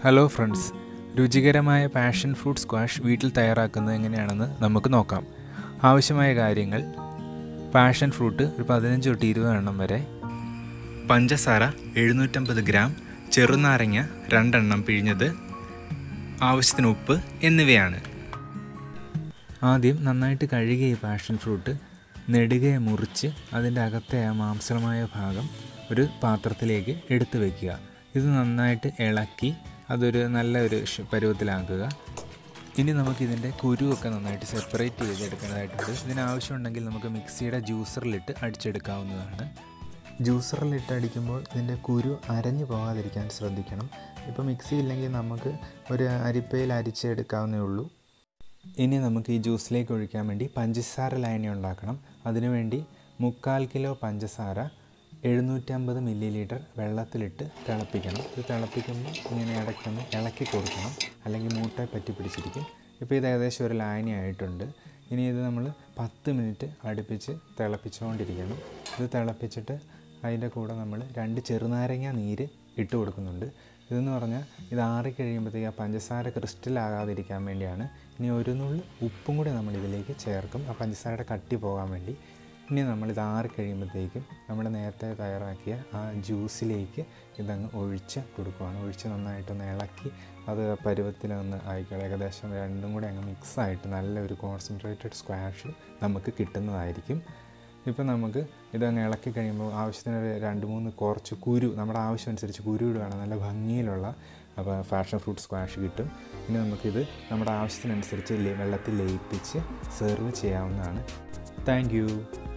hello friends രുചികരമായ passion fruit squash വീട്ടിൽ തയ്യാറാക്കുന്നത് എങ്ങനെയാണെന്ന് നമുക്ക് നോക്കാം ആവശ്യമായ കാര്യങ്ങൾ പാഷൻ ഫ്രൂട്ട് ഒരു പതിനഞ്ച് തൊട്ട് ഇരുപത് എണ്ണം വരെ പഞ്ചസാര എഴുന്നൂറ്റമ്പത് ഗ്രാം ചെറുനാരങ്ങ രണ്ടെണ്ണം പിഴിഞ്ഞത് ആവശ്യത്തിന് ഉപ്പ് എന്നിവയാണ് ആദ്യം നന്നായിട്ട് കഴുകിയ ഈ പാഷൻ ഫ്രൂട്ട് നെടുകയെ മുറിച്ച് അതിൻ്റെ അകത്തെ ആ മാംസളമായ ഭാഗം ഒരു പാത്രത്തിലേക്ക് എടുത്തു വയ്ക്കുക ഇത് നന്നായിട്ട് ഇളക്കി അതൊരു നല്ല ഒരു ഷ് പരുവത്തിലാക്കുക ഇനി നമുക്കിതിൻ്റെ കുരുവൊക്കെ നന്നായിട്ട് സെപ്പറേറ്റ് ചെയ്തെടുക്കേണ്ടതായിട്ടുണ്ട് ഇതിനാവശ്യമുണ്ടെങ്കിൽ നമുക്ക് മിക്സിയുടെ ജ്യൂസറിലിട്ട് അടിച്ചെടുക്കാവുന്നതാണ് ജ്യൂസറിലിട്ട് അടിക്കുമ്പോൾ ഇതിൻ്റെ കുരു അരഞ്ഞു പോകാതിരിക്കാൻ ശ്രദ്ധിക്കണം ഇപ്പോൾ മിക്സി ഇല്ലെങ്കിൽ നമുക്ക് ഒരു അരിപ്പയിൽ അരിച്ചെടുക്കാവുന്നേ ഉള്ളൂ ഇനി നമുക്ക് ഈ ജ്യൂസിലേക്ക് ഒഴിക്കാൻ വേണ്ടി പഞ്ചസാര ലായനി ഉണ്ടാക്കണം അതിനുവേണ്ടി മുക്കാൽ കിലോ പഞ്ചസാര എഴുന്നൂറ്റമ്പത് മില്ലി ലിറ്റർ വെള്ളത്തിലിട്ട് തിളപ്പിക്കണം ഇത് തിളപ്പിക്കുമ്പോൾ ഇങ്ങനെ ഇടയ്ക്കൊന്ന് ഇളക്കി കൊടുക്കണം അല്ലെങ്കിൽ മൂട്ട പറ്റി പിടിച്ചിരിക്കും ഇപ്പോൾ ഇത് ഏകദേശം ഒരു ലായനി ആയിട്ടുണ്ട് ഇനി ഇത് നമ്മൾ പത്ത് മിനിറ്റ് അടുപ്പിച്ച് തിളപ്പിച്ചുകൊണ്ടിരിക്കണം ഇത് തിളപ്പിച്ചിട്ട് അതിൻ്റെ കൂടെ നമ്മൾ രണ്ട് ചെറുനാരങ്ങ നീര് ഇട്ട് കൊടുക്കുന്നുണ്ട് ഇതെന്ന് പറഞ്ഞാൽ ഇത് ആറിക്കഴിയുമ്പോഴത്തേക്ക് ആ പഞ്ചസാര ക്രിസ്റ്റലാകാതിരിക്കാൻ വേണ്ടിയാണ് ഇനി ഒരു നുള്ളി ഉപ്പും കൂടി നമ്മൾ ഇതിലേക്ക് ചേർക്കും ആ പഞ്ചസാരയുടെ കട്ടി പോകാൻ വേണ്ടി ഇനി നമ്മളിത് ആറിക്കഴിയുമ്പോഴത്തേക്കും നമ്മൾ നേരത്തെ തയ്യാറാക്കിയ ആ ജ്യൂസിലേക്ക് ഇതങ്ങ് ഒഴിച്ച് കൊടുക്കുകയാണ് ഒഴിച്ച് നന്നായിട്ടൊന്ന് ഇളക്കി അത് പരുവത്തിലൊന്ന് ആയിക്കോളെ ഏകദേശം രണ്ടും കൂടി അങ്ങ് മിക്സായിട്ട് നല്ലൊരു കോൺസെൻട്രേറ്റഡ് സ്ക്വാഷ് നമുക്ക് കിട്ടുന്നതായിരിക്കും ഇപ്പം നമുക്ക് ഇതങ്ങ് ഇളക്കി കഴിയുമ്പോൾ ആവശ്യത്തിന് ഒരു രണ്ട് മൂന്ന് കുറച്ച് കുരു നമ്മുടെ ആവശ്യം അനുസരിച്ച് കുരു ഇടുകയാണ് നല്ല ഭംഗിയിലുള്ള അപ്പോൾ ഫാഷൻ ഫ്രൂട്ട് സ്ക്വാഷ് കിട്ടും ഇനി നമുക്കിത് നമ്മുടെ ആവശ്യത്തിനനുസരിച്ച് വെള്ളത്തിൽ ലയിപ്പിച്ച് സെർവ് ചെയ്യാവുന്നതാണ് താങ്ക്